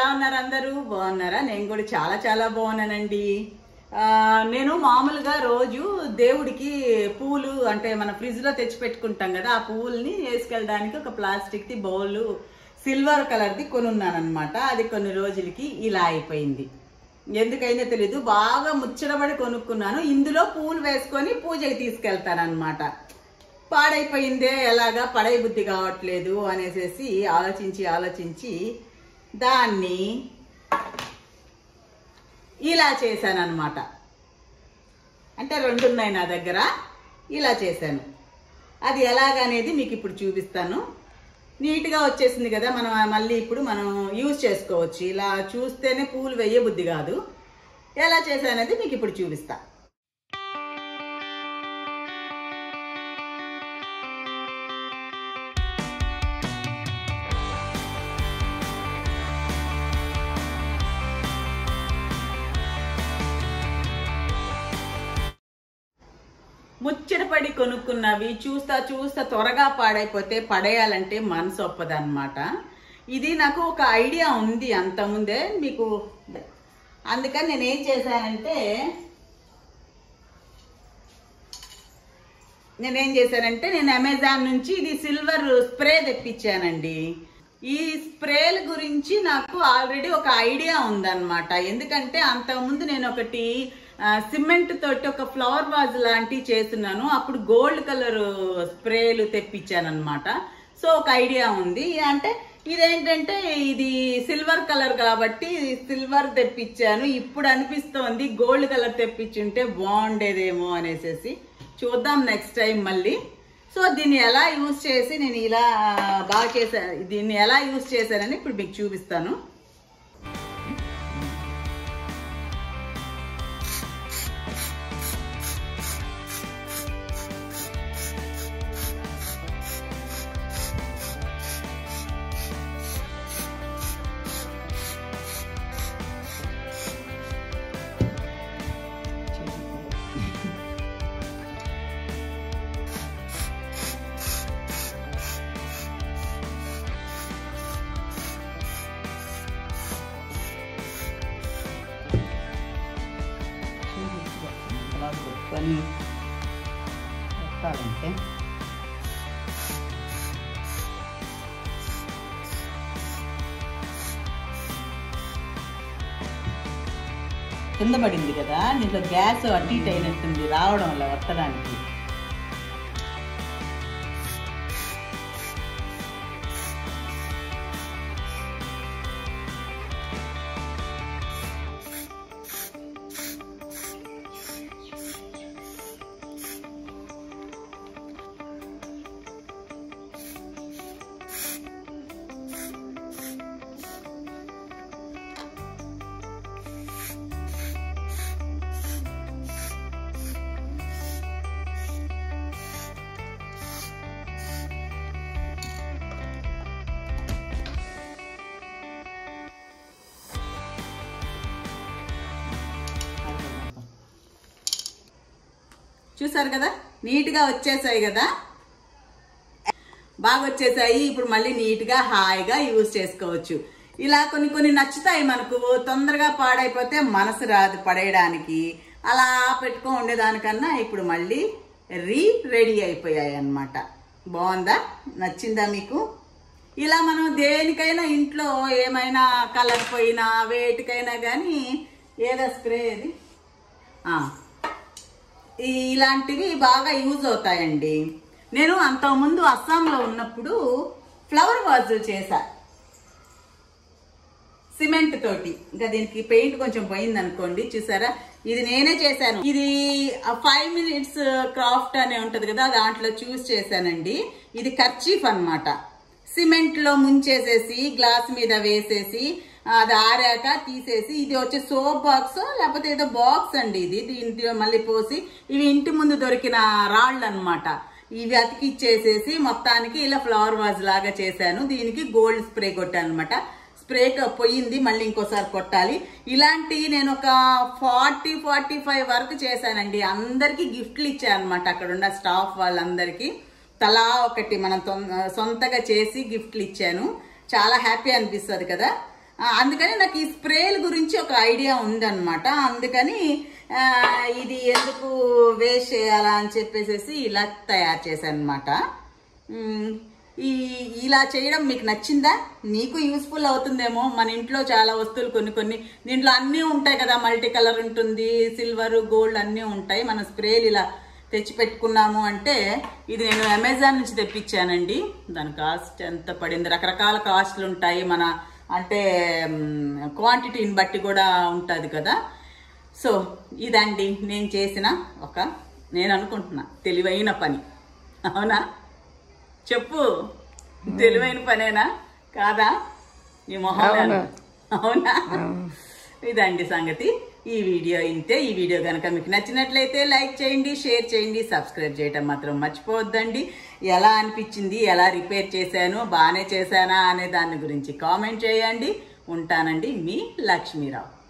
ఎలా ఉన్నారు అందరూ బాగున్నారా నేను కూడా చాలా చాలా బాగున్నానండి ఆ, నేను మామూలుగా రోజు దేవుడికి పూలు అంటే మన ఫ్రిడ్జ్ లో తెచ్చి పెట్టుకుంటాం కదా ఆ పువ్వుల్ని వేసుకెళ్ళడానికి ఒక ప్లాస్టిక్ ది బౌల్ సిల్వర్ కలర్ది కొనున్నాను అనమాట అది కొన్ని రోజులకి ఇలా అయిపోయింది ఎందుకైనా తెలీదు బాగా ముచ్చటపడి కొనుక్కున్నాను ఇందులో పూలు వేసుకొని పూజకి తీసుకెళ్తానన్నమాట పాడైపోయిందే ఎలాగా పడై బుద్ధి కావట్లేదు అనేసి ఆలోచించి ఆలోచించి దాన్ని ఇలా చేశానన్నమాట అంటే రెండు ఉన్నాయి నా దగ్గర ఇలా చేశాను అది ఎలాగనేది మీకు ఇప్పుడు చూపిస్తాను నీట్గా వచ్చేసింది కదా మనం మళ్ళీ ఇప్పుడు మనం యూజ్ చేసుకోవచ్చు ఇలా చూస్తేనే పూలు వేయ బుద్ధి కాదు ఎలా చేశానది మీకు ఇప్పుడు చూపిస్తా ముచ్చటపడి కొనుక్కున్నవి చూస్తా చూస్తా త్వరగా పాడైపోతే పడేయాలంటే మనసు ఒప్పదన్నమాట ఇది నాకు ఒక ఐడియా ఉంది అంతకుముందే మీకు అందుకని నేను ఏం చేశానంటే నేనేం చేశానంటే నేను అమెజాన్ నుంచి ఇది సిల్వర్ స్ప్రే తెప్పించానండి ఈ స్ప్రేల గురించి నాకు ఆల్రెడీ ఒక ఐడియా ఉందన్నమాట ఎందుకంటే అంతకుముందు నేను ఒకటి ఆ, సిమెంట్ తోటి ఒక ఫ్లవర్ వాజ్ లాంటివి చేస్తున్నాను అప్పుడు గోల్డ్ కలర్ స్ప్రేలు తెప్పించాను అనమాట సో ఒక ఐడియా ఉంది అంటే ఇదేంటంటే ఇది సిల్వర్ కలర్ కాబట్టి సిల్వర్ తెప్పించాను ఇప్పుడు అనిపిస్తోంది గోల్డ్ కలర్ తెప్పించుంటే బాగుండేదేమో అనేసి చూద్దాం నెక్స్ట్ టైం మళ్ళీ సో దీన్ని ఎలా యూజ్ చేసి నేను ఇలా బాగా చేసా దీన్ని ఎలా యూజ్ చేశానని ఇప్పుడు మీకు చూపిస్తాను అలా పెట్టుకొని పెట్టాలంటే కింద పడింది కదా దీంట్లో గ్యాస్ అటు ఇటు అయినట్టుంది రావడం వల్ల వత్తడానికి చూసారు కదా నీట్గా వచ్చేసాయి కదా బాగా వచ్చేసాయి ఇప్పుడు మళ్ళీ నీట్గా హాయిగా యూజ్ చేసుకోవచ్చు ఇలా కొన్ని కొన్ని నచ్చుతాయి మనకు తొందరగా పాడైపోతే మనసు రాదు పడేయడానికి అలా పెట్టుకో ఉండేదానికన్నా ఇప్పుడు మళ్ళీ రీ రెడీ అయిపోయాయి అన్నమాట బాగుందా నచ్చిందా మీకు ఇలా మనం దేనికైనా ఇంట్లో ఏమైనా కలర్ పోయినా వేటికైనా కానీ ఏదో స్ప్రే ఇది ఆ, ఈ ఇలాంటివి బాగా యూజ్ అవుతాయండి నేను అంతకుముందు అస్సాంలో ఉన్నప్పుడు ఫ్లవర్ వాజులు చేశా సిమెంట్ తోటి ఇంకా దీనికి పెయింట్ కొంచెం పోయింది అనుకోండి చూసారా ఇది నేనే చేశాను ఇది ఫైవ్ మినిట్స్ క్రాఫ్ట్ అనే ఉంటది కదా దాంట్లో చూస్ చేశానండి ఇది కర్చీఫ్ అన్నమాట సిమెంట్ లో ముంచేసేసి గ్లాస్ మీద వేసేసి అది ఆరాక తీసేసి ఇది వచ్చే సోప్ బాక్స్ లేకపోతే ఏదో బాక్స్ అండి ఇది దీంట్లో మళ్ళీ పోసి ఇవి ఇంటి ముందు దొరికిన రాళ్ళు అన్నమాట ఇవి అతికిచ్చేసేసి మొత్తానికి ఇలా ఫ్లవర్ వాజ్ లాగా చేశాను దీనికి గోల్డ్ స్ప్రే కొట్టాను అనమాట స్ప్రే పోయింది మళ్ళీ ఇంకోసారి కొట్టాలి ఇలాంటి నేను ఒక ఫార్టీ ఫార్టీ ఫైవ్ వరకు చేశానండి అందరికీ గిఫ్ట్లు ఇచ్చాను అనమాట అక్కడ ఉన్న స్టాఫ్ వాళ్ళందరికీ తలా ఒకటి మనం తొం- సొంతగా చేసి గిఫ్ట్లు ఇచ్చాను చాలా హ్యాపీ అనిపిస్తుంది కదా ఆ, అందుకని నాకు ఈ స్ప్రేల గురించి ఒక ఐడియా ఉందన్నమాట అందుకని ఆ, ఇది ఎందుకు వేస్ట్ చేయాలా అని చెప్పేసి ఇలా తయారు చేశాను అనమాట ఈ ఇలా చేయడం మీకు నచ్చిందా నీకు యూస్ఫుల్ అవుతుందేమో మన ఇంట్లో చాలా వస్తువులు కొన్ని కొన్ని దీంట్లో అన్నీ ఉంటాయి కదా మల్టీ కలర్ ఉంటుంది సిల్వర్ గోల్డ్ అన్నీ ఉంటాయి మన స్ప్రేలు ఇలా తెచ్చి పెట్టుకున్నాము అంటే ఇది నేను అమెజాన్ నుంచి తెప్పించానండి దాని కాస్ట్ ఎంత పడింది రకరకాల కాస్ట్లు ఉంటాయి మన అంటే క్వాంటిటీని బట్టి కూడా ఉంటుంది కదా సో ఇదండి నేను చేసిన ఒక నేను అనుకుంటున్నా తెలివైన పని అవునా చెప్పు తెలివైన పనేనా కాదా ఈ మొహం అవునా ఇదండి సంగతి ఈ వీడియో ఇంతే ఈ వీడియో కనుక మీకు నచ్చినట్లయితే లైక్ చేయండి షేర్ చేయండి సబ్స్క్రైబ్ చేయటం మాత్రం మర్చిపోవద్దండి ఎలా అనిపించింది ఎలా రిపేర్ చేశాను బాగానే చేశానా అనే దాని గురించి కామెంట్ చేయండి ఉంటానండి మీ లక్ష్మీరావు